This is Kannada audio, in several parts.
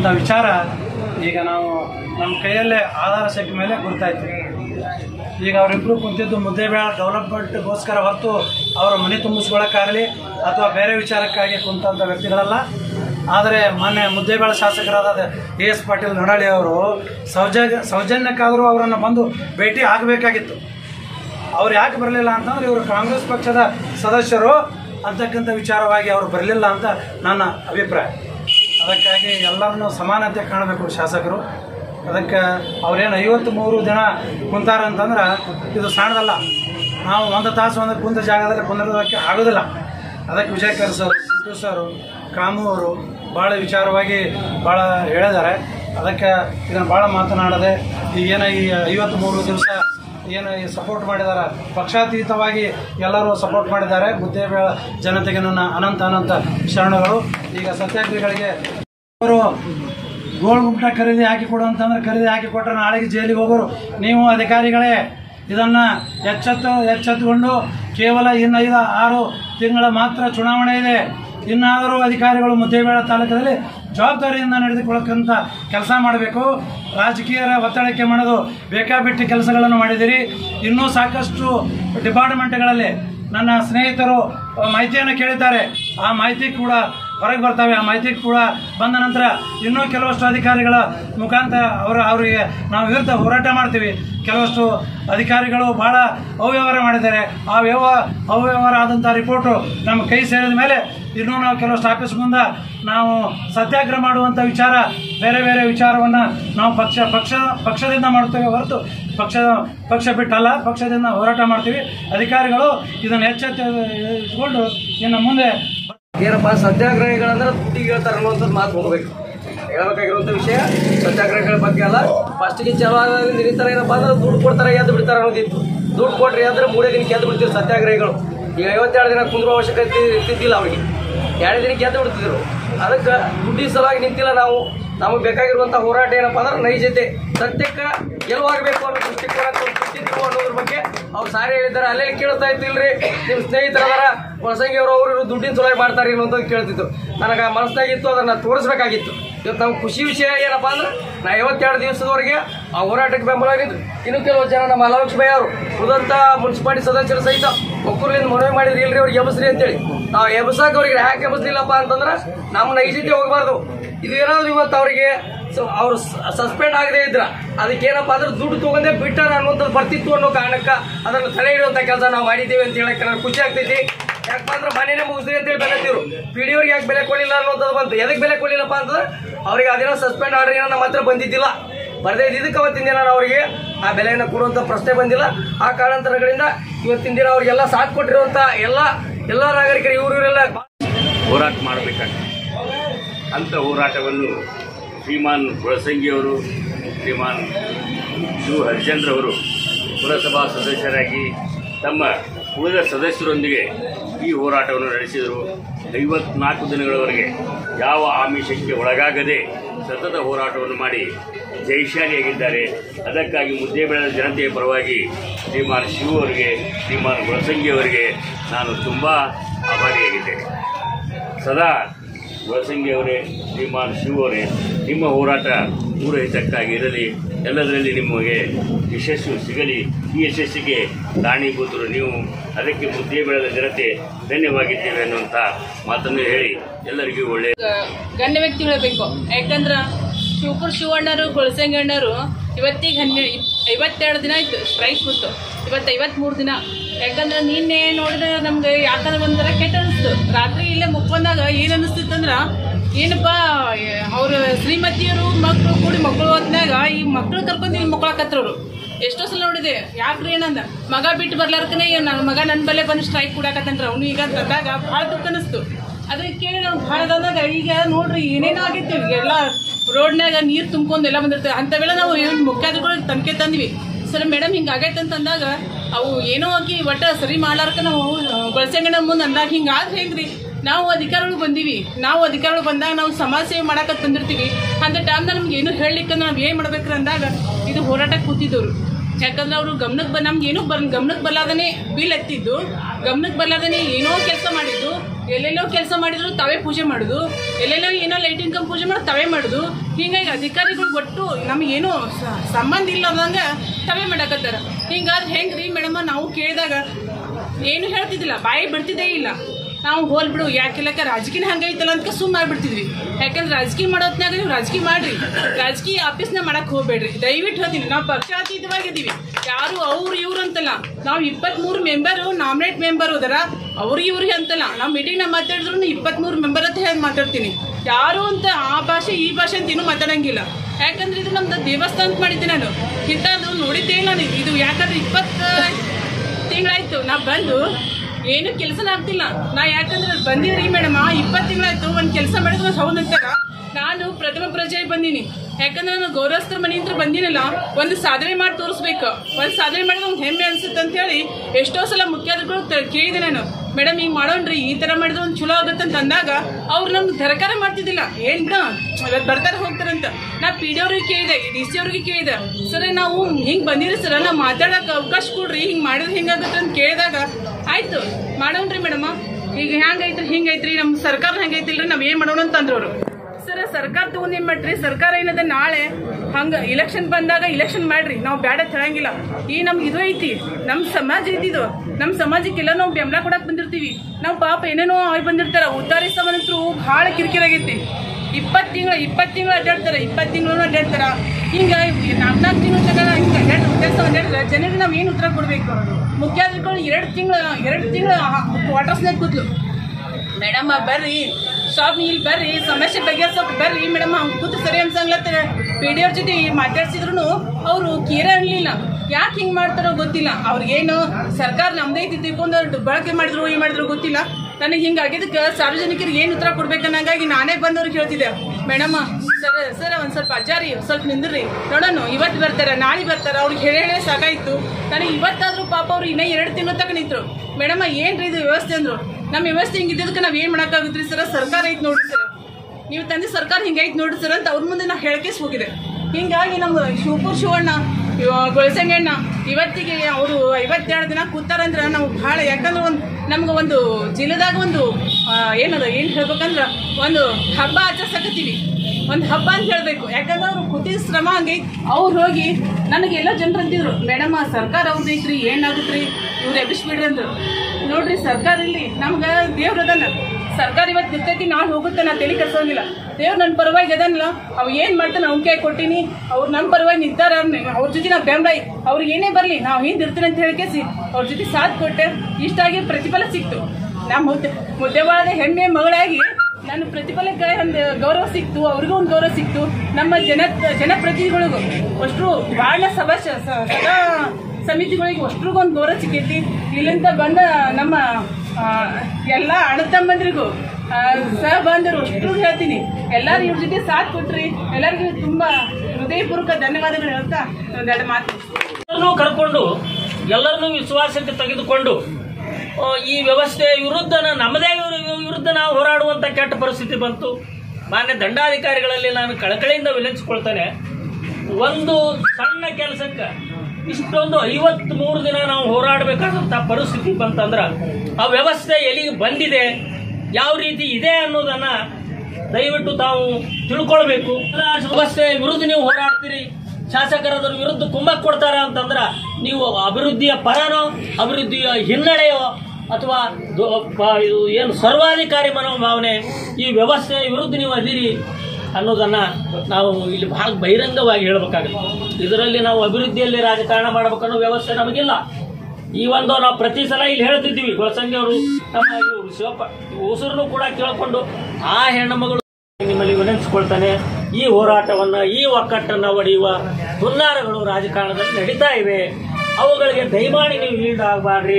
ಅನ್ನುವಂಥ ವಿಚಾರ ಈಗ ನಾವು ನಮ್ಮ ಕೈಯಲ್ಲೇ ಆಧಾರ ಶಕ್ತಿ ಮೇಲೆ ಗುರ್ತಾಯ್ತು ಈಗ ಅವರಿಬ್ಬರು ಕುಂತಿದ್ದು ಮುದ್ದೇಬೇಳ ಡೆವಲಪ್ಮೆಂಟ್ಗೋಸ್ಕರ ಹೊರತು ಅವರ ಮನೆ ತುಂಬಿಸ್ಕೊಳ್ಳೋಕ್ಕಾಗಲಿ ಅಥವಾ ಬೇರೆ ವಿಚಾರಕ್ಕಾಗಿ ಕುಂತಂಥ ವ್ಯಕ್ತಿಗಳಲ್ಲ ಆದರೆ ಮೊನ್ನೆ ಮುದ್ದೇಬೇಳ ಶಾಸಕರಾದ ಎ ಎಸ್ ಪಾಟೀಲ್ ನಡಾಳಿ ಅವರು ಸೌಜನ್ಯ ಸೌಜನ್ಯಕ್ಕಾದರೂ ಅವರನ್ನು ಬಂದು ಭೇಟಿ ಆಗಬೇಕಾಗಿತ್ತು ಅವ್ರು ಯಾಕೆ ಬರಲಿಲ್ಲ ಅಂತಂದ್ರೆ ಇವರು ಕಾಂಗ್ರೆಸ್ ಪಕ್ಷದ ಸದಸ್ಯರು ಅಂತಕ್ಕಂಥ ವಿಚಾರವಾಗಿ ಅವರು ಬರಲಿಲ್ಲ ಅಂತ ನನ್ನ ಅಭಿಪ್ರಾಯ ಅದಕ್ಕಾಗಿ ಎಲ್ಲರನ್ನೂ ಸಮಾನತೆ ಕಾಣಬೇಕು ಶಾಸಕರು ಅದಕ್ಕೆ ಅವ್ರೇನು ಐವತ್ತು ಮೂರು ದಿನ ಕುಂತಾರ ಅಂತಂದ್ರೆ ಇದು ಸಣ್ಣದಲ್ಲ ನಾವು ಒಂದು ತಾಸು ಒಂದು ಕುಂತ ಜಾಗದಲ್ಲಿ ಕುಂದಿರೋದಕ್ಕೆ ಆಗೋದಿಲ್ಲ ಅದಕ್ಕೆ ವಿಜಯಕರ್ ಸರ್ ಸಿದ್ದು ಸರ್ ಕಾಮು ಅವರು ಭಾಳ ವಿಚಾರವಾಗಿ ಭಾಳ ಹೇಳಿದ್ದಾರೆ ಅದಕ್ಕೆ ಇದನ್ನು ಭಾಳ ಮಾತನಾಡದೆ ಈಗೇನ ಈ ಐವತ್ತು ಮೂರು ದಿವಸ ಏನು ಸಪೋರ್ಟ್ ಮಾಡಿದ್ದಾರೆ ಪಕ್ಷಾತೀತವಾಗಿ ಎಲ್ಲರೂ ಸಪೋರ್ಟ್ ಮಾಡಿದ್ದಾರೆ ಮುದ್ದೇಬೇಳ ಜನತೆಗೆ ನನ್ನ ಅನಂತ ಅನಂತ ಶರಣಗಳು ಈಗ ಸತ್ಯಾಗ್ರಹಿಗಳಿಗೆ ಅವರು ಗೋಳ್ ಗುಮ್ಟ ಖರೀದಿ ಹಾಕಿ ಕೊಡು ಅಂತಂದ್ರೆ ಖರೀದಿ ಹಾಕಿ ಕೊಟ್ಟರೆ ನಾಳೆಗೆ ಜೈಲಿಗೆ ಹೋಗೋರು ನೀವು ಅಧಿಕಾರಿಗಳೇ ಇದನ್ನು ಎಚ್ಚೆತ್ತು ಎಚ್ಚೆತ್ತುಕೊಂಡು ಕೇವಲ ಇನ್ನು ಐದು ಆರು ತಿಂಗಳ ಮಾತ್ರ ಚುನಾವಣೆ ಇದೆ ಇನ್ನಾದರೂ ಅಧಿಕಾರಿಗಳು ಮುದ್ದೇಬೇಳ ತಾಲೂಕಲ್ಲಿ ಜವಾಬ್ದಾರಿಯಿಂದ ನಡೆದುಕೊಳ್ಳಕ್ಕಂತ ಕೆಲಸ ಮಾಡಬೇಕು ರಾಜಕೀಯರ ಒತ್ತಡಕ್ಕೆ ಮಾಡೋದು ಬೇಕಾಬಿಟ್ಟಿ ಕೆಲಸಗಳನ್ನು ಮಾಡಿದಿರಿ ಇನ್ನೂ ಸಾಕಷ್ಟು ಡಿಪಾರ್ಟ್ಮೆಂಟ್ಗಳಲ್ಲಿ ನನ್ನ ಸ್ನೇಹಿತರು ಮಾಹಿತಿಯನ್ನು ಕೇಳಿದ್ದಾರೆ ಆ ಮಾಹಿತಿ ಕೂಡ ಹೊರಗೆ ಬರ್ತವೆ ಆ ಮಾಹಿತಿ ಕೂಡ ಬಂದ ನಂತರ ಇನ್ನೂ ಕೆಲವಷ್ಟು ಅಧಿಕಾರಿಗಳ ಮುಖಾಂತರ ಅವರ ಅವರಿಗೆ ನಾವು ವಿರುದ್ಧ ಹೋರಾಟ ಮಾಡ್ತೀವಿ ಕೆಲವಷ್ಟು ಅಧಿಕಾರಿಗಳು ಭಾಳ ಅವ್ಯವಹಾರ ಮಾಡಿದ್ದಾರೆ ಆ ವ್ಯವ ಅವ್ಯವಹಾರ ಆದಂಥ ರಿಪೋರ್ಟು ನಮ್ಮ ಕೈ ಸೇರಿದ ಮೇಲೆ ಇನ್ನೂ ನಾವು ಕೆಲವಷ್ಟು ಆಫೀಸ್ ಮುಂದೆ ನಾವು ಸತ್ಯಾಗ್ರಹ ಮಾಡುವಂಥ ವಿಚಾರ ಬೇರೆ ಬೇರೆ ವಿಚಾರವನ್ನು ನಾವು ಪಕ್ಷ ಪಕ್ಷ ಪಕ್ಷದಿಂದ ಮಾಡ್ತೇವೆ ಹೊರತು ಪಕ್ಷ ಪಕ್ಷ ಬಿಟ್ಟಲ್ಲ ಪಕ್ಷದಿಂದ ಹೋರಾಟ ಮಾಡ್ತೀವಿ ಅಧಿಕಾರಿಗಳು ಇದನ್ನು ಎಚ್ಚೆತ್ತುಕೊಂಡು ಇನ್ನು ಮುಂದೆ ಏನಪ್ಪ ಸತ್ಯಾಗ್ರಹಿಗಳಂದ್ರೆ ದುಡ್ಡಿಗೆ ಹೇಳ್ತಾರೆ ಅನ್ನುವಂಥದ್ದು ಮಾತು ಹೋಗ್ಬೇಕು ಹೇಳ್ಬೇಕಾಗಿರುವಂಥ ವಿಷಯ ಸತ್ಯಾಗ್ರಹಗಳ ಬಗ್ಗೆ ಅಲ್ಲ ಫಸ್ಟಿಗೆ ಚಲೋ ಆಗೋದ್ರಿಂದ ನಿಂತಾರೆ ಏನಪ್ಪ ಅಂದ್ರೆ ದುಡ್ಡು ಕೊಡ್ತಾರೆ ಎದ್ದು ಬಿಡ್ತಾರೆ ಅನ್ನೋದಿತ್ತು ದುಡ್ಡು ಕೊಟ್ರಿ ಅಂದ್ರೆ ಮೂರೇ ದಿನಕ್ಕೆ ಎದ್ದು ಬಿಡ್ತಿದ್ರು ಸತ್ಯಾಗ್ರಹಿಗಳು ಈಗ ಐವತ್ತೆರಡು ದಿನ ಕುಂದ್ರುವ ಅವಶ್ಯಕತೆ ಇರ್ತಿದ್ದಿಲ್ಲ ಅವರಿಗೆ ಎರಡು ದಿನಕ್ಕೆ ಎದ್ದು ಬಿಡ್ತಿದ್ರು ಅದಕ್ಕೆ ದುಡ್ಡಿನ ಸಲುವಾಗಿ ನಿಂತಿಲ್ಲ ನಾವು ನಮಗೆ ಬೇಕಾಗಿರುವಂಥ ಹೋರಾಟ ಏನಪ್ಪ ಅಂದ್ರೆ ನೈಜತೆ ಸತ್ಯಕ್ಕೆ ಗೆಲುವಾಗಬೇಕು ಅನ್ನೋ ದೃಷ್ಟಿಕೋನ ಕೊಟ್ಟಿದ್ರು ಅನ್ನೋದ್ರ ಬಗ್ಗೆ ಅವ್ರು ಸಾರಿ ಹೇಳಿದ್ದಾರೆ ಅಲ್ಲೇ ಕೇಳ್ತಾ ಇತ್ತಿಲ್ರಿ ನಿಮ್ಮ ಸ್ನೇಹಿತರದಾರ ಹೊಸಂಗಿ ಅವರು ಅವರು ದುಡ್ಡಿನ ಸಲುವಾಗಿ ಮಾಡ್ತಾರೆ ಅನ್ನೋದು ಕೇಳ್ತಿತ್ತು ನನಗೆ ಮನಸ್ಸಾಗಿತ್ತು ಅದನ್ನ ತೋರಿಸ್ಬೇಕಾಗಿತ್ತು ಇವತ್ತು ನಮ್ಗೆ ಖುಷಿ ವಿಷಯ ಏನಪ್ಪಾ ಅಂದ್ರೆ ನಾ ಐವತ್ತೆರಡು ದಿವಸದವರೆಗೆ ಆ ಹೋರಾಟಕ್ಕೆ ಬೆಂಬಲ ನಿಂತು ಇನ್ನು ಕೆಲವು ಜನ ನಮ್ಮ ಮಲಲಕ್ಷ್ಮಿ ಭಯ ಅವರು ಉಳಿದಂತ ಮುನ್ಸಿಪಾಲಿಟಿ ಸದಸ್ಯರು ಸಹಿತ ಒಕ್ಕೂರ್ಲಿಂದ ಮನವಿ ಮಾಡಿದ್ರಿ ಇಲ್ರಿ ಅವ್ರಿಗೆ ಎಬಸ್ರಿ ಅಂತೇಳಿ ನಾವು ಎಬಸಾಕ್ ಅವ್ರಿಗೆ ಯಾಕೆ ಎಬಸ್ಲಿಲ್ಲಪ್ಪ ಅಂತಂದ್ರೆ ನಮ್ಮ ನೈಜತೆ ಹೋಗಬಾರ್ದು ಇದು ಏನಾದ್ರು ಇವತ್ತು ಅವರಿಗೆ ಅವ್ರು ಸಸ್ಪೆಂಡ್ ಆಗದೆ ಇದ್ರ ಅದಕ್ಕೇನಪ್ಪ ಅಂದ್ರೆ ದುಡ್ಡು ತಗೊಂಡೇ ಬಿಟ್ಟಾರ ಅನ್ನೋಂಥದ್ದು ಬರ್ತಿತ್ತು ಅನ್ನೋ ಕಾರಣಕ್ಕೆ ಅದನ್ನು ತಡೆ ಹಿಡಿಯುವಂಥ ಕೆಲಸ ನಾವು ಮಾಡಿದ್ದೀವಿ ಅಂತ ಹೇಳಕ್ಕೆ ನನಗೆ ಖುಷಿ ಆಗ್ತೈತಿ ಯಾಕಪ್ಪ ಅಂದ್ರೆ ಮನೇನೆ ಮುಗಿಸ್ರಿ ಅಂತೇಳಿ ಬೆಳೆದಿರು ಪಿ ಡಿ ಅವ್ರಿಗೆ ಯಾಕೆ ಬೆಲೆ ಕೊಡಲಿಲ್ಲ ಅನ್ನೋದು ಬಂತು ಎದಕ್ಕೆ ಬೆಲೆ ಕೊಡಲಿಲ್ಲಪ್ಪ ಅಂತಂದ್ರೆ ಅವ್ರಿಗೆ ಅದೇನೋ ಸಸ್ಪೆಂಡ್ ಆರ್ಡರ್ ಏನೋ ನಮ್ಮ ಹತ್ರ ಬಂದಿದ್ದಿಲ್ಲ ಬರದೇ ಇದ್ದಕ್ಕೆ ಅವತ್ತಿನ ದಿನ ನಾವು ಅವರಿಗೆ ಆ ಬೆಲೆಯನ್ನು ಕೊಡುವಂಥ ಪ್ರಶ್ನೆ ಬಂದಿಲ್ಲ ಆ ಕಾರಣಾಂತರಗಳಿಂದ ಇವತ್ತಿನ ದಿನ ಅವರಿಗೆಲ್ಲ ಸಾಥ್ ಕೊಟ್ಟಿರುವಂಥ ಎಲ್ಲ ಎಲ್ಲ ನಾಗರಿಕರು ಇವರು ಇವರೆಲ್ಲ ಹೋರಾಟ ಮಾಡಬೇಕಾಗ್ತದೆ ಅಂಥ ಹೋರಾಟವನ್ನು ಶ್ರೀಮಾನ್ ಗುಳಸಂಗಿಯವರು ಶ್ರೀಮಾನ್ ಶಿವ ಹರಿಚಂದ್ರ ಅವರು ಪುರಸಭಾ ಸದಸ್ಯರಾಗಿ ತಮ್ಮ ಉಳಿದ ಸದಸ್ಯರೊಂದಿಗೆ ಈ ಹೋರಾಟವನ್ನು ನಡೆಸಿದರು ಐವತ್ನಾಲ್ಕು ದಿನಗಳವರೆಗೆ ಯಾವ ಆಮಿಷಕ್ಕೆ ಒಳಗಾಗದೆ ಸತತ ಹೋರಾಟವನ್ನು ಮಾಡಿ ಜಯಶಾಲಿಯಾಗಿದ್ದಾರೆ ಅದಕ್ಕಾಗಿ ಮುದ್ದೇಬೇಳದ ಜನತೆಯ ಪರವಾಗಿ ಶ್ರೀಮಾನ್ ಶಿವ ಅವರಿಗೆ ಶ್ರೀಮಾನ್ ಗುಳಸಂಗಿ ಅವರಿಗೆ ನಾನು ತುಂಬ ಆಭಾರಿಯಾಗಿದ್ದೇನೆ ಸದಾ ಗುಳಸಂಗಿ ಅವರೇ ಶ್ರೀಮಾನ್ ಶಿವ ಅವರೇ ನಿಮ್ಮ ಹೋರಾಟ ಪೂರೈತಕ್ಕಾಗಿ ಇರಲಿ ಎಲ್ಲದರಲ್ಲಿ ನಿಮಗೆ ಯಶಸ್ಸು ಸಿಗಲಿ ಈ ಯಶಸ್ಸಿಗೆ ಕಾರಣೀಭೂತರು ನೀವು ಅದಕ್ಕೆ ಮುದ್ದೆ ಬೆಳೆದ ಜನತೆ ಧನ್ಯವಾಗಿದ್ದೇವೆ ಅನ್ನುವಂಥ ಮಾತನ್ನು ಹೇಳಿ ಎಲ್ಲರಿಗೂ ಒಳ್ಳೆಯ ಗಣ್ಯ ವ್ಯಕ್ತಿಗಳು ಬೇಕು ಯಾಕಂದ್ರೆ ಶಿವಪುರ ಶಿವಣ್ಣರು ಗುಳಸಂಗಣ್ಣರು ಇವತ್ತಿಗೆ ಹನ್ನೆರಡು ಐವತ್ತೆರಡು ದಿನ ಆಯ್ತು ಸ್ಟ್ರೈಕ್ ಕೂತು ಇವತ್ತು ಐವತ್ಮೂರು ದಿನ ಯಾಕಂದ್ರೆ ನಿನ್ನೆ ನೋಡಿದ್ರೆ ನಮ್ಗೆ ಯಾಕಂದ್ರೆ ಒಂಥರ ಕೆಟ್ಟ ಅನಿಸ್ತು ರಾತ್ರಿ ಇಲ್ಲೇ ಮುಕ್ಕೊಂಡಾಗ ಏನು ಅನಿಸ್ತಿತ್ತಂದ್ರೆ ಏನಪ್ಪ ಅವ್ರ ಶ್ರೀಮತಿಯರು ಮಕ್ಕಳು ಕೂಡಿ ಮಕ್ಕಳು ಹೊತ್ನಾಗ ಈ ಮಕ್ಕಳು ಕರ್ಕೊಂಡು ಇಲ್ಲಿ ಮಕ್ಕಳಾಕತ್ರವ್ರು ಎಷ್ಟೋ ಸಲ ನೋಡಿದೆ ಯಾಕ್ರಿ ಏನಂದ ಮಗ ಬಿಟ್ಟು ಬರ್ಲಾರ್ಕನೇ ನನ್ನ ಮಗ ನನ್ನ ಬಲೆ ಬಂದು ಸ್ಟ್ರೈಕ್ ಕೊಡಾಕತ್ತನ್ರಿ ಅವ್ನು ಈಗ ತಂದಾಗ ಭಾಳ ದುಃಖ ಅನಿಸ್ತು ಅದಕ್ಕೆ ಕೇಳಿ ನಾವು ಭಾಳ ಅದಾಗ ಈಗ ನೋಡ್ರಿ ಏನೇನೋ ಆಗೈತಿ ಎಲ್ಲ ರೋಡ್ನಾಗ ನೀರು ತುಂಬ್ಕೊಂಡು ಎಲ್ಲ ಬಂದಿರ್ತವೆ ಅಂಥವೆಲ್ಲ ನಾವು ಏನು ಮುಖ್ಯಾಧಿಗಳು ತನಿಖೆ ತಂದ್ವಿ ಸರ್ ಮೇಡಮ್ ಹಿಂಗೆ ಆಗೈತೆ ಅಂತ ಅಂದಾಗ ಅವು ಏನೋ ಆಗಿ ಒಟ್ಟ ಸರಿ ಮಾಡ್ಲಾರ್ಕ ನಾವು ಬಳಸಂಗಣ ಮುಂದೆ ಅಂದಾಗ ಹಿಂಗಾದ್ರೆ ಹೆಂಗ್ರಿ ನಾವು ಅಧಿಕಾರಿಗಳು ಬಂದೀವಿ ನಾವು ಅಧಿಕಾರಿಗಳು ಬಂದಾಗ ನಾವು ಸಮಾಜ ಸೇವೆ ಮಾಡಕ್ಕೆ ಬಂದಿರ್ತೀವಿ ಅಂತ ಟೈಮ್ದಾಗ ನಮ್ಗೆ ಏನು ಹೇಳಲಿಕ್ಕೆ ನಾವು ಏನು ಮಾಡ್ಬೇಕ್ರಿ ಅಂದಾಗ ಇದು ಹೋರಾಟಕ್ಕೆ ಕೂತಿದ್ದವರು ಯಾಕಂದ್ರೆ ಅವರು ಗಮನಕ್ಕೆ ಬ ನಮ್ಗೆ ಏನೂ ಬರ್ ಗಮನಕ್ಕೆ ಬರ್ಲಾದನೆ ಬಿಲ್ ಎತ್ತಿದ್ದು ಗಮನಕ್ಕೆ ಬರ್ಲಾದನೆ ಏನೋ ಕೆಲಸ ಮಾಡಿದ್ದು ಎಲ್ಲೆಲ್ಲೋ ಕೆಲಸ ಮಾಡಿದ್ರು ತಾವೇ ಪೂಜೆ ಮಾಡೋದು ಎಲ್ಲೆಲ್ಲೋ ಏನೋ ಲೈಟಿಂಗ್ ಕಮ್ ಪೂಜೆ ಮಾಡೋದು ತಾವೇ ಮಾಡೋದು ಹಿಂಗಾಗಿ ಅಧಿಕಾರಿಗಳು ಒಟ್ಟು ನಮಗೇನು ಸ- ಸಂಬಂಧ ಇಲ್ಲದಂಗ ತವೆ ಮಾಡಕತ್ತಾರ ಹಿಂಗಾದ್ರೆ ಹೆಂಗ್ರಿ ಮೇಡಮ ನಾವು ಕೇಳಿದಾಗ ಏನು ಹೇಳ್ತಿದ್ದಿಲ್ಲ ಬಾಯಿ ಬಿಡ್ತಿದ್ದೇ ಇಲ್ಲ ನಾವು ಹೋಲ್ ಬಿಡು ಯಾಕೆಲ್ಲಕ ರಾಜಕೀಯ ಹಂಗೈತಲ್ಲ ಅಂತ ಸುಮ್ಮನೆ ಆಗ್ಬಿಡ್ತಿದ್ವಿ ಯಾಕಂದ್ರೆ ರಾಜಕೀಯ ಮಾಡೋತ್ನಾಗ ನೀವು ರಾಜಕೀಯ ಮಾಡ್ರಿ ರಾಜಕೀಯ ಆಫೀಸ್ನ ಮಾಡಕ್ ಹೋಗ್ಬೇಡ್ರಿ ದಯವಿಟ್ಟು ಹೇಳ್ತೀನಿ ನಾವು ಪಕ್ಷಾತೀತವಾಗಿದ್ದೀವಿ ಯಾರು ಅವ್ರು ಇವ್ರು ಅಂತಲ್ಲ ನಾವು ಇಪ್ಪತ್ಮೂರು ಮೆಂಬರು ನಾಮಿನೇಟ್ ಮೆಂಬರ್ ಹೋದರ ಅವ್ರು ಇವ್ರಿಗೆ ಅಂತಲ್ಲ ನಾವು ಮೀಟಿಂಗ್ನ ಮಾತಾಡಿದ್ರು ಇಪ್ಪತ್ಮೂರು ಮೆಂಬರ್ ಅಂತ ಹೇಳಿ ಮಾತಾಡ್ತೀನಿ ಯಾರು ಅಂತ ಆ ಭಾಷೆ ಈ ಭಾಷೆ ಅಂತ ಇನ್ನೂ ಮಾತಾಡಂಗಿಲ್ಲ ಯಾಕಂದ್ರೆ ಇದು ನಮ್ದು ದೇವಸ್ಥಾನ ಅಂತ ಮಾಡಿದ್ದೆ ನಾನು ಇಂಥದ್ದು ನೋಡಿದ್ದೇ ಇಲ್ಲ ನಾನು ಇದು ಯಾಕಂದ್ರೆ ಇಪ್ಪತ್ತು ತಿಂಗಳಾಯ್ತು ನಾ ಬಂದು ಏನು ಕೆಲಸನ ಆಗ್ತಿಲ್ಲ ನಾ ಯಾಕಂದ್ರೆ ಬಂದಿದ್ರಿ ಮೇಡಮ್ ಇಪ್ಪತ್ತು ತಿಂಗಳಾಯ್ತು ಒಂದು ಕೆಲಸ ಮಾಡಿದ್ರೆ ಹೌದು ಅಂತಾರ ನಾನು ಪ್ರಥಮ ಪ್ರಜೆ ಬಂದೀನಿ ಯಾಕಂದ್ರೆ ನಾನು ಗೌರವಸ್ಥರ ಮನೆಯಿಂದ ಬಂದಿನಲ್ಲ ಒಂದು ಸಾಧನೆ ಮಾಡಿ ತೋರಿಸ್ಬೇಕು ಒಂದು ಸಾಧನೆ ಮಾಡಿದ್ರೆ ಒಂದು ಹೆಮ್ಮೆ ಅನ್ಸುತ್ತೆ ಅಂತ ಹೇಳಿ ಎಷ್ಟೋ ಸಲ ಮುಖ್ಯಾಧಿಕಾರಿಗಳು ತ- ಕೇಳಿದೆ ನಾನು ಮೇಡಮ್ ಹಿಂಗೆ ಮಾಡೋಣ್ರಿ ಈ ಥರ ಮಾಡಿದ್ರೆ ಒಂದು ಚಲೋ ಆಗುತ್ತೆ ಅಂತ ಅಂದಾಗ ಅವ್ರು ನಮ್ಗೆ ತರಕಾರ ಮಾಡ್ತಿದ್ದಿಲ್ಲ ಏನ್ ಇವತ್ತು ಬರ್ತಾರೆ ಹೋಗ್ತಾರಂತ ನಾ ಪಿ ಡಿ ಅವ್ರಿಗೆ ಕೇಳಿದೆ ಡಿ ಸಿ ಅವ್ರಿಗೆ ಕೇಳಿದೆ ಸರ್ ನಾವು ಹಿಂಗೆ ಬಂದಿರಿ ಸರ್ ನಾವು ಮಾತಾಡೋಕೆ ಅವಕಾಶ ಕೊಡ್ರಿ ಹಿಂಗೆ ಮಾಡಿದ್ರೆ ಹಿಂಗಾಗುತ್ತೆ ಅಂತ ಕೇಳಿದಾಗ ಆಯ್ತು ಮಾಡೋಣ್ರಿ ಮೇಡಮ ಈಗ ಹೆಂಗೈತ್ರಿ ಹಿಂಗೈತ್ರಿ ನಮ್ಮ ಸರ್ಕಾರ ಹೆಂಗೈತಿಲ್ರಿ ನಾವು ಏನು ಮಾಡೋಣ ಅಂತ ಅಂದ್ರು ಅವರು ಸರ್ ಸರ್ಕಾರ ತಗೊಂಡ್ ಏನ್ ಮಾಡ್ರಿ ಸರ್ಕಾರ ಏನದ ನಾಳೆ ಹಂಗ ಇಲೆಕ್ಷನ್ ಬಂದಾಗ ಇಲೆಕ್ಷನ್ ಮಾಡ್ರಿ ನಾವು ಬ್ಯಾಡ ಹೇಳಂಗಿಲ್ಲ ಈ ನಮ್ಗೆ ಇದು ಐತಿ ನಮ್ಮ ಸಮಾಜ ಐತಿ ಇದು ನಮ್ಮ ಸಮಾಜಕ್ಕೆಲ್ಲ ನಾವು ಬೆಂಬಲ ಕೊಡಕ್ ಬಂದಿರ್ತೀವಿ ನಾವು ಪಾಪ ಏನೇನೋ ಆಗಿ ಬಂದಿರ್ತಾರ ಉದ್ದಾರಿ ಸಂಬಂಧರು ಭಾಳ ಕಿರಿಕಿರಾಗೈತಿ ಇಪ್ಪತ್ತು ತಿಂಗಳು ಇಪ್ಪತ್ತು ತಿಂಗಳು ಅಡ್ಡಾಡ್ತಾರೆ ಇಪ್ಪತ್ತು ತಿಂಗಳು ಅಡ್ಡಾಡ್ತಾರ ಹಿಂಗ ನಾಲ್ಕು ನಾಲ್ಕು ತಿಂಗಳು ತನಕ ಹಿಂಗೆ ಅಡ್ಡಾಡ್ ಕೆಲಸ ಅಡ್ಡಾಡಿದ್ರೆ ಜನರಿಗೆ ನಾವು ಏನು ಉತ್ತರ ಕೊಡಬೇಕು ಮುಖ್ಯಾಧಿಕಾರಿಗಳು ಎರಡು ತಿಂಗಳು ಎರಡು ತಿಂಗಳು ಕ್ವಾರ್ಟರ್ಸ್ನಾಗ ಕೂತ್ಲು ಮೇಡಮ್ ಬರ್ರಿ ಶಾಪ್ ಇಲ್ಲಿ ಬರ್ರಿ ಸಮಸ್ಯೆ ಬಗೆಹರ್ಸೋಕೆ ಬರ್ರಿ ಮೇಡಮ್ ಅವ್ನು ಕೂತು ಸರಿ ಅನ್ಸಂಗ್ಲತ್ತ ಪಿ ಡಿ ಅವ್ರ ಜೊತೆ ಮಾತಾಡ್ಸಿದ್ರು ಅವರು ಕೀರ ಅನ್ಲಿಲ್ಲ ಯಾಕೆ ಹಿಂಗೆ ಮಾಡ್ತಾರೋ ಗೊತ್ತಿಲ್ಲ ಅವ್ರಿಗೇನು ಸರ್ಕಾರ ನಮ್ದೇ ಐತಿ ತಿಳ್ಕೊಂಡು ಬಳಕೆ ಮಾಡಿದ್ರು ಏನು ಮಾಡಿದ್ರು ಗೊತ್ತಿಲ್ಲ ನನಗೆ ಹಿಂಗೆ ಆಗಿದ್ದಕ್ಕೆ ಸಾರ್ವಜನಿಕರಿಗೆ ಏನು ಉತ್ತರ ಕೊಡ್ಬೇಕನ್ನಂಗಾಗಿ ನಾನೇ ಬಂದವ್ರಿಗೆ ಹೇಳ್ತಿದ್ದೆ ಮೇಡಮ್ ಸರ್ ಸರ್ ಒಂದು ಸ್ವಲ್ಪ ಅಜ್ಜಾರಿ ಸ್ವಲ್ಪ ನಿಂದ್ರಿ ನೋಡೋಣ ಇವತ್ತು ಬರ್ತಾರೆ ನಾಳೆ ಬರ್ತಾರೆ ಅವ್ರಿಗೆ ಹೇಳಿ ಹೇಳಿ ಸಾಕಾಯ್ತು ನನಗೆ ಇವತ್ತಾದ್ರೂ ಪಾಪ ಅವ್ರು ಇನ್ನೂ ಎರಡು ತಿಂಗಳು ತನಕ ನಿಂತರು ಮೇಡಮ್ ಏನ್ರಿ ಇದು ವ್ಯವಸ್ಥೆ ಅಂದ್ರು ನಮ್ಮ ವ್ಯವಸ್ಥೆ ಹಿಂಗಿದ್ದಕ್ಕೆ ನಾವು ಏನು ಮಾಡೋಕ್ಕಾಗುತ್ತೆ ಸರ್ ಸರ್ಕಾರ ಐತೆ ನೋಡ್ರಿ ಸರ್ ನೀವು ತಂದೆ ಸರ್ಕಾರ ಹಿಂಗೈತೆ ನೋಡ್ರಿ ಸರ್ ಅಂತ ಅವ್ರ ಮುಂದೆ ನಾವು ಹೇಳ್ಕೇಸ್ ಹೋಗಿದೆ ಹಿಂಗಾಗಿ ನಮ್ಮ ಶಿವಪುರ್ ಶಿವಣ್ಣ ಗೊಳಸಂಗಣ್ಣ ಇವತ್ತಿಗೆ ಅವರು ಐವತ್ತೆರಡು ದಿನ ಕೂತಾರಂದ್ರೆ ನಾವು ಭಾಳ ಯಾಕಂದ್ರೆ ಒಂದು ನಮ್ಗೆ ಒಂದು ಜಿಲ್ಲೆದಾಗ ಒಂದು ಆ, ಏನದ ಏನು ಹೇಳ್ಬೇಕಂದ್ರೆ ಒಂದು ಹಬ್ಬ ಆಚರಿಸಕತ್ತೀವಿ ಒಂದು ಹಬ್ಬ ಅಂತ ಹೇಳ್ಬೇಕು ಯಾಕಂದ್ರೆ ಅವ್ರು ಕೂತಿದ ಶ್ರಮ ಹಂಗೈತಿ ಅವ್ರು ಹೋಗಿ ನನಗೆ ಎಲ್ಲ ಜನರು ಅಂತಿದ್ರು ಮೇಡಮ್ ಸರ್ಕಾರ ಅವ್ರದ್ದು ಐತ್ರಿ ಏನಾಗುತ್ತೆ ಇವ್ರು ಎಬ್ಬಿಸ್ಬಿಡ್ರಿ ಅಂದ್ರು ನೋಡ್ರಿ ಸರ್ಕಾರ ಇಲ್ಲಿ ನಮ್ಗೆ ದೇವ್ರ ಅದನ್ನ ಸರ್ಕಾರ ಇವತ್ತು ನಿರ್ತೈತಿ ನಾಳೆ ಹೋಗುತ್ತೆ ನಾ ತಲೆ ಕೆಡ್ಸೋಂಗಿಲ್ಲ ದೇವ್ರು ನನ್ನ ಪರವಾಗಿ ಅದನ್ನಲ್ಲ ಅವ್ ಏನು ಮಾಡ್ತಾನೆ ಅವ್ನ ಕೈ ಕೊಟ್ಟಿನಿ ಅವ್ರು ನಮ್ಮ ಪರವಾಗಿ ನಿಂತಾರ ಅವ್ರ ಜೊತೆ ನಾವು ಬೆಂಬಲ ಅವ್ರಿಗೆ ಏನೇ ಬರಲಿ ನಾವು ಹಿಂದೆ ಇರ್ತೀನಿ ಅಂತ ಹೇಳ್ಕೇಸಿ ಅವ್ರ ಜೊತೆ ಸಾಥ್ ಕೊಟ್ಟೆ ಇಷ್ಟಾಗಿ ಪ್ರತಿಫಲ ಸಿಕ್ತು ನಮ್ಮ ಮುದ್ದೆ ಮುದ್ದೆವಾದ ಹೆಮ್ಮೆ ಮಗಳಾಗಿ ನನ್ನ ಪ್ರತಿಫಲಕ್ಕೆ ಒಂದು ಗೌರವ ಸಿಕ್ತು ಅವ್ರಿಗೂ ಒಂದು ಗೌರವ ಸಿಕ್ತು ನಮ್ಮ ಜನ ಜನಪ್ರತಿನಿಧಿಗಳಿಗೂ ಅಷ್ಟು ಭಾಳ ಸಭಾ ಸ- ಸ- ಸದಾ ಸಮಿತಿಗಳಿಗೆ ಅಷ್ಟ್ರಿಗೂ ಒಂದು ಗೌರವ ಸಿಕ್ಕೈತಿ ಇಲ್ಲಿಂದ ಬಂದ ನಮ್ಮ ಆ, ಎಲ್ಲ ಅಣ್ಣ ತಮ್ಮಂದ್ರಿಗೂ ಆ, ಸಹ ಬಂದರು ಅಷ್ಟ್ರು ಹೇಳ್ತೀನಿ ಎಲ್ಲರೂ ಇವ್ರ ಜೊತೆ ಸಾಥ್ ಕೊಟ್ರಿ ಎಲ್ಲರಿಗೂ ತುಂಬಾ ಹೃದಯಪೂರ್ವಕ ಧನ್ಯವಾದಗಳು ಹೇಳ್ತಾ ಒಂದೆರಡು ಮಾತು ಎಲ್ಲರನ್ನೂ ಕರ್ಕೊಂಡು ಎಲ್ಲರನ್ನೂ ವಿಶ್ವಾಸಕ್ಕೆ ತೆಗೆದುಕೊಂಡು ಆ, ಈ ವ್ಯವಸ್ಥೆಯ ವಿರುದ್ಧ ನ- ನಮ್ಮದೇ ವಿರು- ವಿರುದ್ಧ ನಾವು ಹೋರಾಡುವಂತ ಕೆಟ್ಟ ಪರಿಸ್ಥಿತಿ ಬಂತು ಮಾನ್ಯ ದಂಡಾಧಿಕಾರಿಗಳಲ್ಲಿ ನಾನು ಕಳಕಳಿಯಿಂದ ವಿನಂತಿಸ್ಕೊಳ್ತೇನೆ ಒಂದು ಸಣ್ಣ ಕೆಲಸಕ್ಕೆ ಇಷ್ಟೊಂದು ಐವತ್ತ್ ಮೂರು ದಿನ ನಾವು ಹೋರಾಡಬೇಕಾದಂತ ಪರಿಸ್ಥಿತಿ ಬಂತಂದ್ರ ಆ ವ್ಯವಸ್ಥೆ ಎಲ್ಲಿಗೆ ಬಂದಿದೆ ಯಾವ ರೀತಿ ಇದೆ ಅನ್ನೋದನ್ನ ದಯವಿಟ್ಟು ತಾವು ತಿಳ್ಕೊಳ್ಬೇಕು ವ್ಯವಸ್ಥೆ ವಿರುದ್ಧ ನೀವು ಹೋರಾಡ್ತೀರಿ ಶಾಸಕರದ್ರ ವಿರುದ್ಧ ಕುಮ್ಮಕ್ ಕೊಡ್ತಾರ ಅಂತಂದ್ರ ನೀವು ಅಭಿವೃದ್ಧಿಯ ಪರನೋ ಅಭಿವೃದ್ಧಿಯ ಹಿನ್ನಡೆಯೋ ಅಥವಾ ದೊ- ಪ- ಇದು ಏನು ಸರ್ವಾಧಿಕಾರಿ ಮನೋಭಾವನೆ ಈ ವ್ಯವಸ್ಥೆಯ ವಿರುದ್ಧ ನೀವು ಅದಿರಿ ಅನ್ನೋದನ್ನ ನಾವು ಇಲ್ಲಿ ಬಹಳ ಬಹಿರಂಗವಾಗಿ ಹೇಳಬೇಕಾಗುತ್ತೆ ಇದರಲ್ಲಿ ನಾವು ಅಭಿವೃದ್ಧಿಯಲ್ಲಿ ರಾಜಕಾರಣ ಮಾಡಬೇಕನ್ನೋ ವ್ಯವಸ್ಥೆ ನಮಗಿಲ್ಲ ಈ ಒಂದು ನಾವು ಪ್ರತಿ ಸಲ ಇಲ್ಲಿ ಹೇಳ್ತಿದ್ದೀವಿ ಗೊಳಸಂಗಿ ಅವರು ನಮ್ಮ ಇವ್ರು ಶಿವಪ್ಪ ಉಸಿರನ್ನು ಕೂಡ ಕೇಳಿಕೊಂಡು ಆ ಹೆಣ್ಣು ಮಗಳು ನಿಮ್ಮಲ್ಲಿ ವಿನಂತಿಸ್ಕೊಳ್ತಾನೆ ಈ ಹೋರಾಟವನ್ನ ಈ ಒಕ್ಕಟ್ಟನ್ನ ಒಡೆಯುವ ಹುನ್ನಾರಗಳು ರಾಜಕಾರಣದಲ್ಲಿ ನಡೀತಾ ಇವೆ ಅವುಗಳಿಗೆ ದಯಮಾಡಿ ನೀವು ಲೀಡ್ ಆಗಬಾರ್ರಿ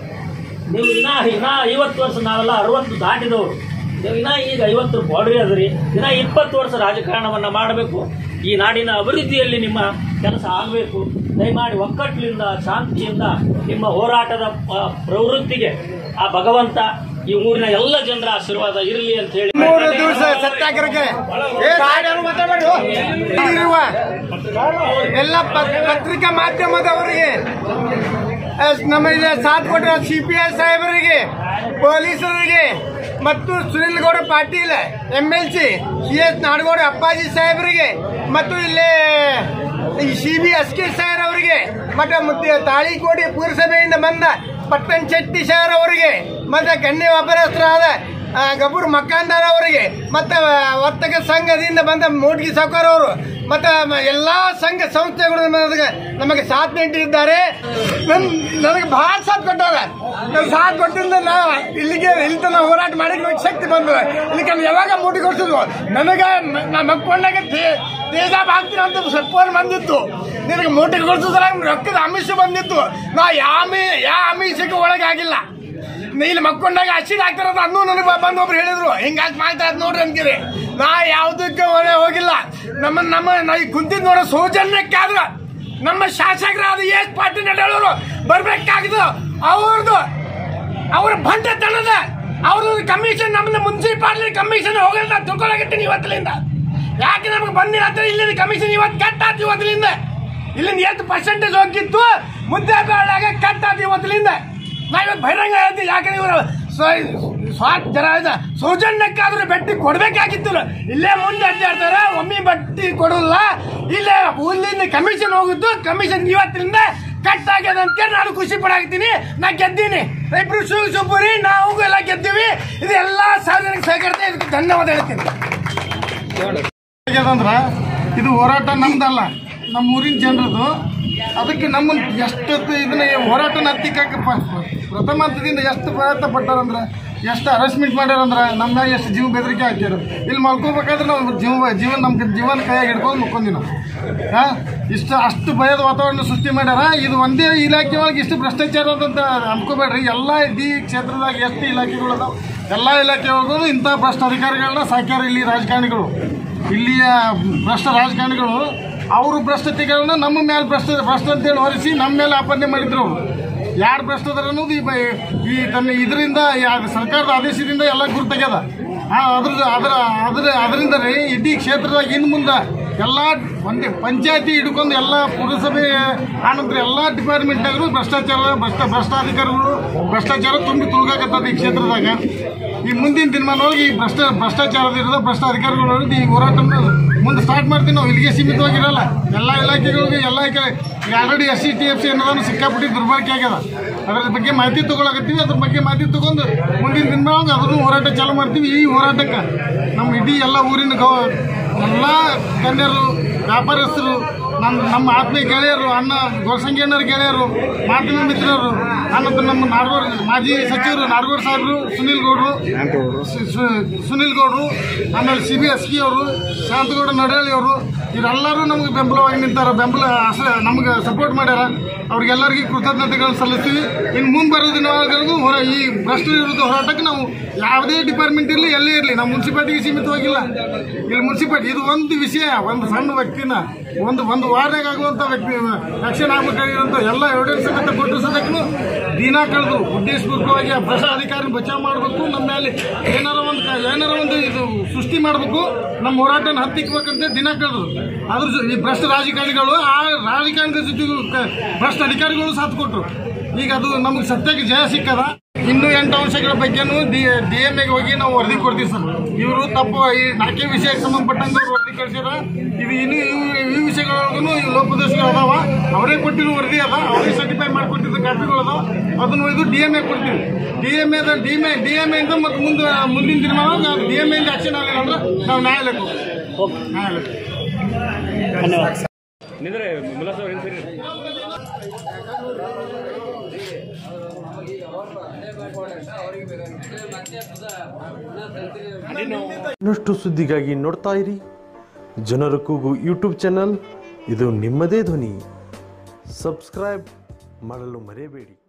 ನೀವು ಇನ್ನ ಇನ್ನ ಐವತ್ತು ವರ್ಷ ನಾವೆಲ್ಲ ಅರವತ್ತು ದಾಟಿದವರು ನೀವು ಇನ್ನ ಈಗ ಐವತ್ತರ ಬಾರ್ಡ್ರಿ ಅದ್ರಿ ಇನ್ನ ಇಪ್ಪತ್ತು ವರ್ಷ ರಾಜಕಾರಣವನ್ನ ಮಾಡಬೇಕು ಈ ನಾಡಿನ ಅಭಿವೃದ್ಧಿಯಲ್ಲಿ ನಿಮ್ಮ ಕೆಲಸ ಆಗಬೇಕು ದಯಮಾಡಿ ಒಕ್ಕಟ್ಟಿನಿಂದ ಶಾಂತಿಯಿಂದ ನಿಮ್ಮ ಹೋರಾಟದ ಆ, ಪ್ರವೃತ್ತಿಗೆ ಆ ಭಗವಂತ ಈ ಊರಿನ ಎಲ್ಲ ಜನರ ಆಶೀರ್ವಾದ ಇರಲಿ ಅಂತ ಹೇಳಿ ಮೂರು ದಿವಸ ಸತ್ಯಾಗ್ರಹಕ್ಕೆ ಇರುವ ಎಲ್ಲ ಪತ್- ಪತ್ರಿಕಾ ಮಾಧ್ಯಮದವರಿಗೆ ಅಹ್, ನಮ್ಮ ಇಲ್ಲಿ ಸಾಥ್ ಕೊಟ್ಟಿರೋ ಸಿ ಪಿ ಐ ಸಾಹೇಬರಿಗೆ ಪೊಲೀಸರಿಗೆ ಮತ್ತು Sunil Gowda Patil M L C C S Nadagouda Appaji ಸಾಹೇಬರಿಗೆ ಮತ್ತು ಇಲ್ಲಿ C B S K sir ಅವರಿಗೆ ಮತ್ತು ಮತ್ತೆ ತಾಳಿಕೋಟೆ ಪುರಸಭೆಯಿಂದ ಬಂದ ಪಟ್ಟಣ್ ಶೆಟ್ಟಿ ಸರ್ ಅವರಿಗೆ ಮತ್ತೆ ಗಣ್ಯ ವ್ಯಾಪಾರಸ್ಥರಾದ ಆ, ಗಬೂರ್ ಮಕ್ಕಾಂದಾರ್ ಅವರಿಗೆ ಮತ್ತೆ ವರ್ತಕ ಸಂಘದಿಂದ ಬಂದ ಮೂಡ್ಗಿ ಸಾವ್ಕಾರ್ ಅವರು ಮತ್ತೆ ಮ- ಎಲ್ಲಾ ಸಂಘ ಸಂಸ್ಥೆಗಳು ನಮಗೆ ನಮಗೆ ಸಾಥ್ ನೀಡಿದ್ದಾರೆ ನನ್- ನನಗೆ ಬಹಳ ಸಾಥ್ ಕೊಟ್ಟಾರ ನನ್ ಸಾಥ್ ಕೊಟ್ಟಿಂದ ನಾ ಇಲ್ಲಿಗೆ ಇಲ್ಲಿ ತನಕ ಹೋರಾಟ ಮಾಡಿ ಶಕ್ತಿ ಬಂದ ಇಲ್ಲಿ ಯಾವಾಗ ಮೂಟಿಗೊಳಿಸಿದ್ವು ನನಗೆ ನ- ನಾ ಮಕ್ಕೊಂಡಾಗ ತೇಜಾಬ್ ಹಾಕ್ತೀನಿ ಅಂತ ಫೋನ್ ಬಂದಿತ್ತು ನಿನಗೆ ಮೂಟಿಗೊಳಿಸಿದ್ರಾಗ ರೊಕ್ಕದ ಆಮಿಷ ಬಂದಿತ್ತು ನಾ ಯಾವ ಯಾವ ಆಮಿಷಕ್ಕೆ ಒಳಗಾಗಿಲ್ಲ ನೀ ಇಲ್ಲಿ ಮಕ್ಕೊಂಡಾಗ ಹಸಿದ ಆಗ್ತಾರದ ಅನ್ನೂ ನನಗೆ ಬಂದು ಒಬ್ರು ಹೇಳಿದ್ರು ಹಿಂಗಾಗಿ ಮಾಡ್ತಾ ಇದ್ ನೋಡ್ರಿ ಅಂತೀರಿ ನಾ ಯಾವ್ದಕ್ಕೆ ಹೊರೆ ಹೋಗಿಲ್ಲ ನಮ್ಮ ನಮ್ಮ ನಾ ಈಗ ಕುಂತಿದ್ ನೋಡೋ ಸೌಜನ್ಯಕ್ಕಾದ್ರ ನಮ್ಮ ಶಾಸಕರಾದ ಎಸ್ ಪಾಟೀಲ್ ನಡೇಳವರು ಬರ್ಬೇಕಾಗಿದ್ದು ಅವ್ರದ್ದು ಅವ್ರ ಬಂಟತನದ ಅವ್ರದ್ದು ಕಮಿಷನ್ ನಮ್ಮನ್ನ ಮುನ್ಸಿಪಾಲಿಟಿ ಕಮಿಷನ್ ಹೋಗಲ್ಲ ತಿಳ್ಕೊಳಕತ್ತೀನಿ ಇವತ್ತಿನಿಂದ ಯಾಕೆ ನಮಗೆ ಬಂದಿಲ್ಲ ಅಂತ ಇಲ್ಲಿಂದ ಕಮಿಷನ್ ಇವತ್ತು ಕಟ್ ಆಯ್ತು ಇವತ್ತಿನಿಂದ ಇಲ್ಲಿಂದ ಎಷ್ಟು ಪರ್ಸೆಂಟೇಜ್ ಹೋಗಿತ್ತು ಮುದ್ದೆ ಬೇಡಾಗ ಕಟ್ ಆಯ್ತು ಇವತ್ತಿನಿಂದ ನಾ ಇವತ್ತು ಬಹಿರಂಗ ಹೇಳ್ತೀವಿ ಯಾಕಂದ್ರೆ ಇವರು ಸ್ವಾಟ್ ಜರ ಇದೆ ಸೌಜನ್ಯಕ್ಕಾದ್ರೂ ಬೆಟ್ಟಿ ಕೊಡ್ಬೇಕಾಗಿತ್ತು ಇಲ್ಲೇ ಮುಂದೆ ಅಡ್ಡಾಡ್ತಾರೆ ಒಮ್ಮೆ ಬಟ್ಟಿ ಕೊಡೋಲ್ಲ ಇಲ್ಲೇ ಹುಲ್ಲಿಂದ ಕಮಿಷನ್ ಹೋಗಿದ್ದು ಕಮಿಷನ್ ಇವತ್ತಿನಿಂದ ಕಟ್ ಆಗ್ಯದ ಅಂತ ನಾನು ಖುಷಿ ಪಡಾಕ್ತೀನಿ ನಾ ಗೆದ್ದೀನಿ ಇಬ್ರು ಶೂ ಸುಬ್ಬರಿ ನಾವು ಎಲ್ಲ ಗೆದ್ದೀವಿ ಇದು ಎಲ್ಲಾ ಸಾರ್ವಜನಿಕ ಸಹಕಾರತೆ ಇದಕ್ಕೆ ಧನ್ಯವಾದ ಹೇಳ್ತೀನಿ ಆಗ್ಯದಂದ್ರ ಇದು ಹೋರಾಟ ನಮ್ದಲ್ಲ ನಮ್ಮ ಊರಿನ ಜನರದು ಅದಕ್ಕೆ ನಮ್ಮ ಎಷ್ಟು ಇದನ್ನ ಹೋರಾಟ ಹತ್ತಿಕ್ಕಕ್ಕೆ ಪ್ರಥಮ ಹಂತದಿಂದ ಎಷ್ಟು ಪ್ರಯತ್ನ ಪಟ್ಟಾರಂದ್ರೆ ಎಷ್ಟು ಹರಾಸ್ಮೆಂಟ್ ಮಾಡ್ಯಾರಂದ್ರೆ ನಮ್ಮ ಮ್ಯಾಗ ಎಷ್ಟು ಜೀವ ಬೆದರಿಕೆ ಹಾಕ್ಯಾರ ಇಲ್ಲಿ ಮಲ್ಕೋಬೇಕಾದ್ರೆ ನಾವು ಜೀವ ಜೀವನ ನಮ್ಮ ಜೀವನ ಕೈಯಾಗಿ ಹಿಡ್ಕೊಂಡು ಮುಕ್ಕೊಂಡಿ ನಾವು ಹಾ ಇಷ್ಟು ಅಷ್ಟು ಭಯದ ವಾತಾವರಣ ಸೃಷ್ಟಿ ಮಾಡ್ಯಾರ ಇದು ಒಂದೇ ಇಲಾಖೆ ಒಳಗೆ ಇಷ್ಟು ಭ್ರಷ್ಟಾಚಾರ ಅಂತ ಅನ್ಕೋಬೇಡ್ರಿ ಎಲ್ಲ ಇಡೀ ಕ್ಷೇತ್ರದಾಗ ಎಷ್ಟು ಇಲಾಖೆಗಳು ಅದಾವ ಎಲ್ಲ ಇಲಾಖೆ ಒಳಗೂ ಇಂಥ ಭ್ರಷ್ಟ ಅಧಿಕಾರಿಗಳನ್ನ ಸಾಕ್ಯಾರ ಇಲ್ಲಿ ರಾಜಕಾರಣಿಗಳು ಇಲ್ಲಿಯ ಭ್ರಷ್ಟ ರಾಜಕಾರಣಿಗಳು ಅವರು ಭ್ರಷ್ಟತೆಗಳನ್ನ ನಮ್ಮ ಮೇಲೆ ಭ್ರಷ್ಟ ಭ್ರಷ್ಟ ಅಂತೇಳಿ ಹೊರಿಸಿ ನಮ್ಮ ಮೇಲೆ ಆಪಾದನೆ ಮಾಡಿದ್ರು ಅವರು ಯಾರು ಭ್ರಷ್ಟ ಅದಾರ ಅನ್ನೋದು ಈ ಬ- ಈ ತನ್ನ ಇದರಿಂದ ಯಾ- ಸರ್ಕಾರದ ಆದೇಶದಿಂದ ಎಲ್ಲ ಗುರುತಾಗ್ಯದ ಆ, ಅದ್ರ ಅದರ ಅದರ ಅದರಿಂದ ರೀ ಇಡೀ ಕ್ಷೇತ್ರದಾಗ ಇನ್ನು ಮುಂದೆ ಎಲ್ಲ ಒಂದೇ ಪಂಚಾಯತಿ ಹಿಡ್ಕೊಂಡು ಎಲ್ಲ ಪುರಸಭೆ ಆನಂತರ ಎಲ್ಲ ಡಿಪಾರ್ಟ್ಮೆಂಟ್ನಾಗೂ ಭ್ರಷ್ಟಾಚಾರ ಭ್ರಷ್ಟ ಭ್ರಷ್ಟಾಧಿಕಾರಿಗಳು ಭ್ರಷ್ಟಾಚಾರ ತುಂಬಿ ತುಳುಕಾಕತ್ತದ ಈ ಕ್ಷೇತ್ರದಾಗ ಈ ಮುಂದಿನ ದಿನಮಾನವಾಗಿ ಈ ಭ್ರಷ್ಟ ಭ್ರಷ್ಟಾಚಾರದಿರೋದ ಭ್ರಷ್ಟ ಅಧಿಕಾರಿಗಳು ಈ ಹೋರಾಟ ಮುಂದೆ ಸ್ಟಾರ್ಟ್ ಮಾಡ್ತೀವಿ ನಾವು ಇಲ್ಲಿಗೆ ಸೀಮಿತವಾಗಿರಲ್ಲ ಎಲ್ಲ ಇಲಾಖೆಗಳಿಗೆ ಎಲ್ಲ ಈಗ already S C T F C ಅನ್ನೋದನ್ನು ಸಿಕ್ಕಾಪಟ್ಟಿ ದುರ್ಬಳಕೆ ಆಗ್ಯದ ಅದರ ಬಗ್ಗೆ ಮಾಹಿತಿ ತಗೊಳಕತ್ತೀವಿ ಅದ್ರ ಬಗ್ಗೆ ಮಾಹಿತಿ ತಗೊಂಡು ಮುಂದಿನ ದಿನಮಾನವಾಗಿ ಅದನ್ನು ಹೋರಾಟ ಚಾಲು ಮಾಡ್ತೀವಿ ಈ ಹೋರಾಟಕ್ಕೆ ನಮ್ಮ ಇಡೀ ಎಲ್ಲ ಊರಿನ ಗೌ ಎಲ್ಲ ಗಣ್ಯರು ವ್ಯಾಪಾರಸ್ಥರು ನಮ್ಮ ನಮ್ಮ ಆತ್ಮೀಯ ಗೆಳೆಯರು ಅಣ್ಣ ಗೋರ್ಸಂಗಣ್ಣರ ಗೆಳೆಯರು ಮಾಧ್ಯಮ ಮಿತ್ರರು ಆನಂತರ ನಮ್ಮ ನಾಡಗೋಡ್ ಮಾಜಿ ಸಚಿವರು ನಾಡಗೋಡ್ ಸಾಹೇಬರು ಸುನೀಲ್ ಗೌಡರು ಸು- ಸು- ಸುನೀಲ್ ಗೌಡರು ಆಮೇಲೆ ಸಿ ಬಿ ಎಸ್ ಕೆ ಅವರು ಶಾಂತಗೌಡ ನಡಹಳ್ಳಿ ಅವರು ಇವರೆಲ್ಲರೂ ನಮಗೆ ಬೆಂಬಲವಾಗಿ ನಿಂತಾರ ಬೆಂಬಲ ಅಸ- ನಮ್ಗೆ ಸಪೋರ್ಟ್ ಮಾಡ್ಯಾರ ಅವ್ರಿಗೆಲ್ಲರಿಗೂ ಕೃತಜ್ಞತೆಗಳನ್ನು ಸಲ್ಲಿಸ್ತೀವಿ ಇನ್ನು ಮುಂದೆ ಬರೋ ದಿನವರೆಗೂ ಹೊರ ಈ ಭ್ರಷ್ಟ ವಿರುದ್ಧ ಹೋರಾಟಕ್ಕೆ ನಾವು ಯಾವುದೇ ಡಿಪಾರ್ಟ್ಮೆಂಟ್ ಇರಲಿ ಎಲ್ಲೇ ಇರಲಿ ನಾವು ಮುನ್ಸಿಪಾಲಿಟಿಗೆ ಸೀಮಿತವಾಗಿಲ್ಲ ಇಲ್ಲಿ ಮುನ್ಸಿಪಾಲಿಟಿ ಇದು ಒಂದು ವಿಷಯ ಒಂದು ಸಣ್ಣ ವ್ಯಕ್ತಿನ ಒಂದು ಒಂದು ವಾರದಾಗ ಆಗುವಂಥ ವ್ಯಕ್ತಿ ರಕ್ಷಣೆ ಆಗ್ಬೇಕಾಗಿರುವಂಥ ಎಲ್ಲ ಎವಿಡೆನ್ಸ್ ಸಮೇತ ಕೊಟ್ಟು ಸದಕ್ಕೂ ದಿನ ಕಳೆದು ಉದ್ದೇಶಪೂರ್ವಕವಾಗಿ ಆ ಭ್ರಷ್ಟ ಅಧಿಕಾರಿ ಬಚಾವ್ ಮಾಡಬೇಕು ನಮ್ಮ ಮೇಲೆ ಏನಾರ ಒಂದು ಕ- ಏನಾರ ಒಂದು ಇದು ಸೃಷ್ಟಿ ಮಾಡಬೇಕು ನಮ್ಮ ಹೋರಾಟನ ಹತ್ತಿಕ್ಬೇಕಂತ ದಿನ ಕಳೆದು ಅದ್ರ ಜೊ- ಈ ಭ್ರಷ್ಟ ರಾಜಕಾರಣಿಗಳು ಆ ರಾಜಕಾರಣಿಗಳ ಜೊತೆಗೂ ಕ- ಭ್ರಷ್ಟ ಅಧಿಕಾರಿಗಳು ಸಾಥ್ ಕೊಟ್ಟರು ಈಗ ಅದು ನಮಗೆ ಸತ್ಯಕ್ಕೆ ಜಯ ಸಿಕ್ಕದ ಇನ್ನು ಎಂಟು ಅಂಶಗಳ ಬಗ್ಗೆನೂ ಡಿ ಡಿ ಎಂ ಎಗೆ ಹೋಗಿ ನಾವು ವರದಿ ಕೊಡ್ತೀವಿ ಸರ್ ಇವರು ತಪ್ಪು ಈ ನಾಲ್ಕೇ ವಿಷಯಕ್ಕೆ ಸಂಬಂಧಪಟ್ಟಂಗೆ ಅವ್ರು ವರದಿ ಕಳಿಸ್ಯಾರ ಇದು ಇನ್ನು ಇವು ಈ ವಿಷಯಗಳೊಳಗೂ ಈ ಲೋಪದೋಷಗಳು ಅದಾವ ಅವರೇ ಕೊಟ್ಟಿರೋ ವರದಿ ಅದ ಅವರೇ ಸರ್ಟಿಫೈ ಮಾಡಿಕೊಟ್ಟಿದ್ದ ಕಾಪಿಗಳು ಅದಾವ ಅದನ್ನ ಒಯ್ದು ಡಿ ಎಂ ಎ ಕೊಡ್ತೀವಿ ಡಿ ಎಂ ಎದ D M A D M ಎಯಿಂದ ಮತ್ತು ಮುಂದೆ ಮುಂದಿನ ದಿನಮಾನ ಡಿ ಎಂ ಎಯಿಂದ ಆಕ್ಷನ್ ಆಗಲಿಲ್ಲ ಅಂದ್ರೆ ನಾವು ನ್ಯಾಯಾಲಯಕ್ಕೆ ಹೋಗ್ತೀವಿ ನ್ಯಾಯಾಲಯಕ್ಕೆ ಇನ್ನಷ್ಟು ಸುದ್ದಿಗಾಗಿ ನೋಡ್ತಾ ಇರಿ ಜನರ ಕೂಗು ಯೂಟ್ಯೂಬ್ ಚಾನಲ್ ಇದು ನಿಮ್ಮದೇ ಧ್ವನಿ ಸಬ್ಸ್ಕ್ರೈಬ್ ಮಾಡಲು ಮರೆಯಬೇಡಿ